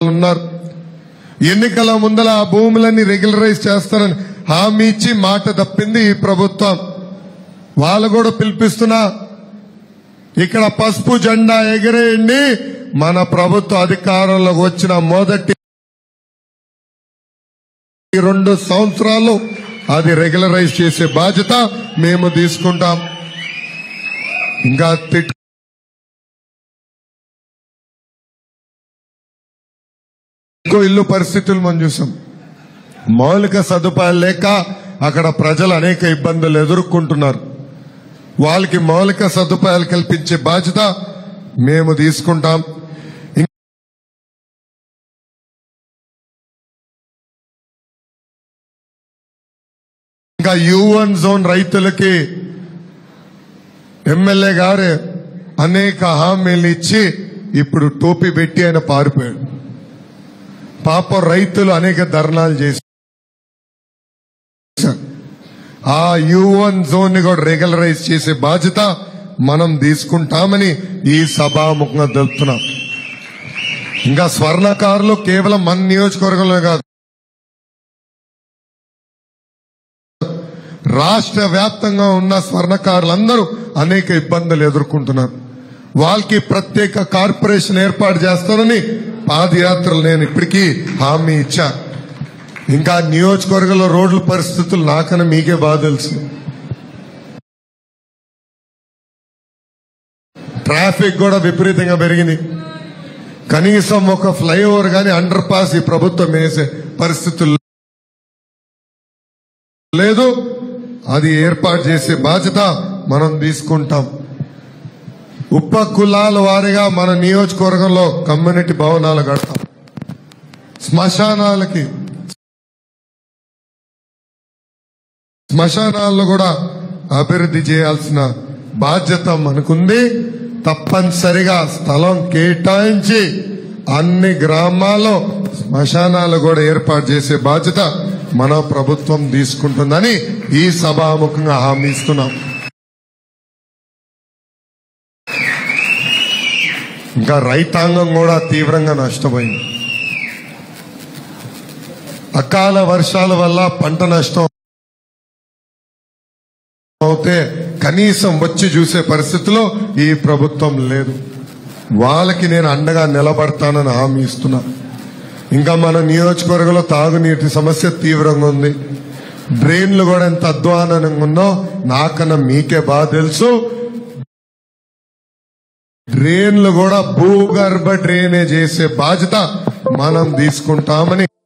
ఉన్నారు ఎన్నికల ముందల ఆ భూములన్నీ రెగ్యులరైజ్ చేస్తారని హామీ ఇచ్చి మాట తప్పింది ఈ ప్రభుత్వం వాళ్ళు కూడా పిలిపిస్తున్నా ఇక్కడ పసుపు జెండా ఎగిరేయండి మన ప్రభుత్వ అధికారంలోకి వచ్చిన మొదటి రెండు సంవత్సరాలు అది రెగ్యులరైజ్ చేసే బాధ్యత మేము తీసుకుంటాం ఇంకా తిట్ ఇంకో ఇల్లు పరిస్థితులు మనం చూసాం మౌలిక సదుపాయాలు లేక అక్కడ ప్రజలు అనేక ఇబ్బందులు ఎదుర్కొంటున్నారు వాళ్ళకి మౌలిక సదుపాయాలు కల్పించే బాధ్యత మేము తీసుకుంటాం ఇంకా యువన్ జోన్ రైతులకి ఎమ్మెల్యే గారు అనేక హామీలు ఇచ్చి ఇప్పుడు టోపీ పెట్టి ఆయన పారిపోయాడు పాప రైతులు అనేక ధర్నాలు చేశారు ఆ యువన్ జోన్ ని కూడా రెగ్యులరైజ్ చేసే బాధ్యత మనం తీసుకుంటామని ఈ సభాముఖంగా తెలుపుతున్నాం ఇంకా స్వర్ణకారులు కేవలం మన నియోజకవర్గంలో కాదు రాష్ట్ర వ్యాప్తంగా ఉన్న స్వర్ణకారులందరూ అనేక ఇబ్బందులు ఎదుర్కొంటున్నారు వాళ్ళకి ప్రత్యేక కార్పొరేషన్ ఏర్పాటు చేస్తానని పాదయాత్రలు నేను ఇప్పటికీ హామీ ఇచ్చా ఇంకా నియోజకవర్గంలో రోడ్ల పరిస్థితులు నాకన్నా మీకే బాగా తెలుసు ట్రాఫిక్ కూడా విపరీతంగా పెరిగింది కనీసం ఒక ఫ్లైఓవర్ గాని అండర్ పాస్ ఈ ప్రభుత్వం వేసే పరిస్థితులు లేదు అది ఏర్పాటు చేసే బాధ్యత మనం తీసుకుంటాం ఉప కులాల వారిగా మన నియోజకవర్గంలో కమ్యూనిటీ భవనాలు కడతాం శ్మశానాలకి శ్మశానాల్లో కూడా అభివృద్ధి చేయాల్సిన బాధ్యత మనకుంది తప్పనిసరిగా స్థలం కేటాయించి అన్ని గ్రామాల్లో శ్మశానాలు కూడా ఏర్పాటు చేసే బాధ్యత మన ప్రభుత్వం తీసుకుంటుందని ఈ సభాముఖంగా హామీ ఇస్తున్నాం ఇంకా రైతాంగం కూడా తీవ్రంగా నష్టపోయింది అకాల వర్షాల వల్ల పంట నష్టం అవుతే కనీసం వచ్చి చూసే పరిస్థితిలో ఈ ప్రభుత్వం లేదు వాళ్ళకి నేను అండగా నిలబడతానని హామీ ఇస్తున్నా ఇంకా మన నియోజకవర్గంలో తాగునీటి సమస్య తీవ్రంగా ఉంది డ్రైన్లు కూడా ఎంత అధ్వానంగా ఉందో నాకన్నా మీకే బాగా తెలుసు డ్రైన్లు కూడా భూగర్భ డ్రైనేజ్ చేసే బాధ్యత మనం తీసుకుంటామని